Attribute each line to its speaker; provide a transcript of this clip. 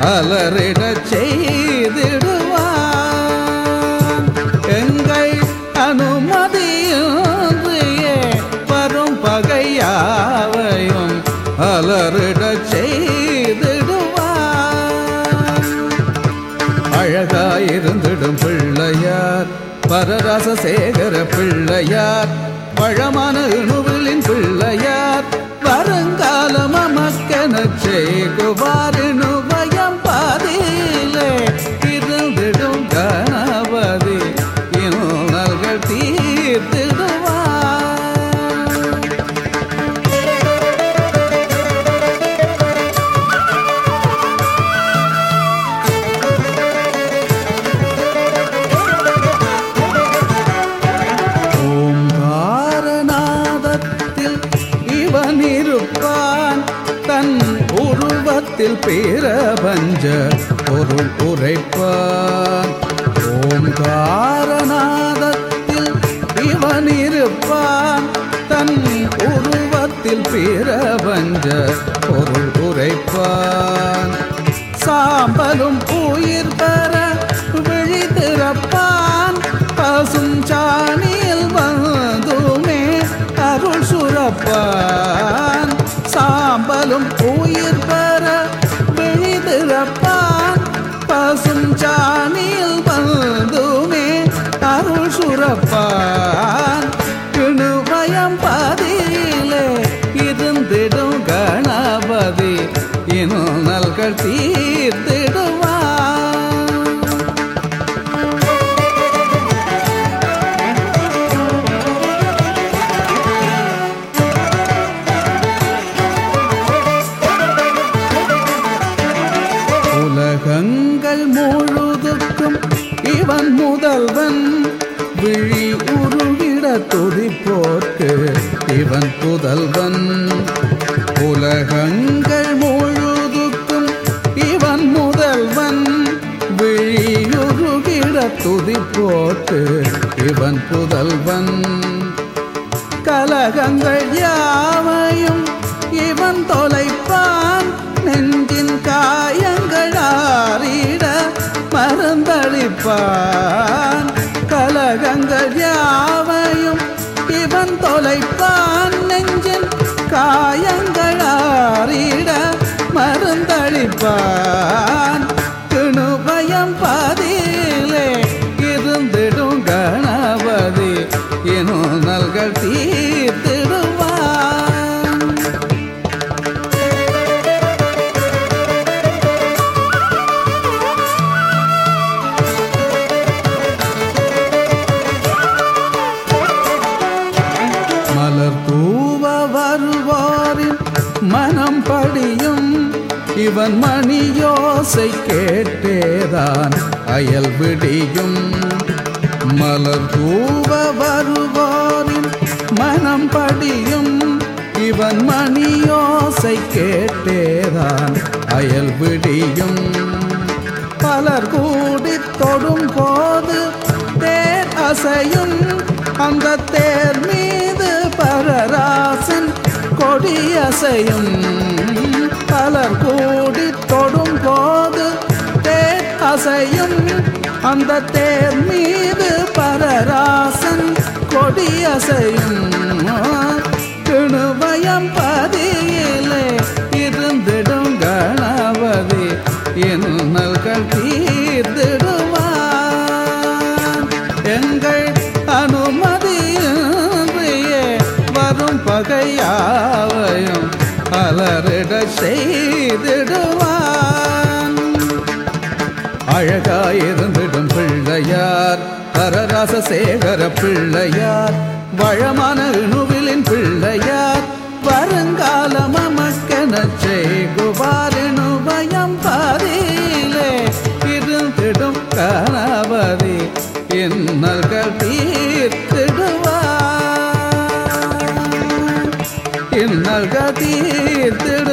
Speaker 1: அலறிடச் செய்திடுவான் எங்கள் அனுமதியின்றியே வரும் பகையாவையும் அலறிடச் செய்திடுவான் அழகாயிருந்திடும் பிள்ளையார் பரரச சேகர பிள்ளையார் பழமான இணுவிலின் பிள்ளையார் வருங்காலம் அமக்கெனச் செய்குவாரிணுவயம் பாதியிலே இருந்திடும் கணபதி இன்னல்கள் தீர்த்திடுவார் ஓங்காரநாதத்தில் இவன் இருப்பான் தன் உருவத்தில் பிரபஞ்ச பொருள் உரைப்பான் ஓங்காரநாதத்தில் இவன் இருப்பான் தன் உருவத்தில் பிரபஞ்ச பொருள் உரைப்பான் சாம்பலும் உயிர் பெற விழி திறப்பான் பசும் சாணியில் வந்துமே அருள் சுரப்பான் சாம்பலும் உயிர் பெற விழி திறப்பான் பசும் சாணியில் வந்துமே அருள் சுரப்பான் கிணுபயம் பதிலே இருந்திடும் கணபதி இன்னல்கள் தீர்த்திடுவான் உலகங்கள் முழுதுக்கும் இவன் முதல்வன் விழி உருகிட துதிப்போர்க்கு இவன் புதல்வன் உலகங்கள் முழுதுக்கும் இவன் முதல்வன் விழியுருகிட துதிப்போர்க்கு இவன் புதல்வன் கலகங்கள் யாவையும் இவன் தொலைப்பான் நெஞ்சின் காயங்கள் ஆறிட மருந்தளிப்பான் கலகங்கள் யாவையும் இவன் தொலைப்பான் நெஞ்சின் காயங்கள் ஆறிட மருந்தளிப்பான் கிணுபயம் பதிலே இருந்திடும் கணபதி எனும் நல்கள் தீர்த்திடுவான் மலர் தூவ வருவாரின் மனம் படியும் இவன் மணியோசை கேட்டேதான் அயல் விடியும் மலர் தூவ வருவாரின் மனம் படியும் இவன் மணியோசை கேட்டேதான் அயல் விடியும் பலர் கூடி தொடும் போது தேர் அசையும் அந்த தேர் மீது பரராசன் கொடி அசையும் பலர் கூடி தொடும் போது தேர் அசையும் அந்த தேர் மீது பரராசன் கொடி அசையும் கிணுபயம் பதியிலே இருந்திடும் கணபதி என்னல்கள் தீர்த்திடுவான் எங்கள் அனுமதியின்றியே வரும் பகையாவையும் அலறிட செய்திடுவான் அழகாயிருந்திடும் பிள்ளையார் பரராச சேகர பிள்ளையார் வளமான இணுவிலின் பிள்ளையார் வருங்காலம் அமக்கெனச் செய்குவாரினு பயம் பாதியிலே இருந்திடும் கணபதி இன்னல்கள் தீர்த்திடுவார் இன்னல்கள் தீர்த்திடுவார்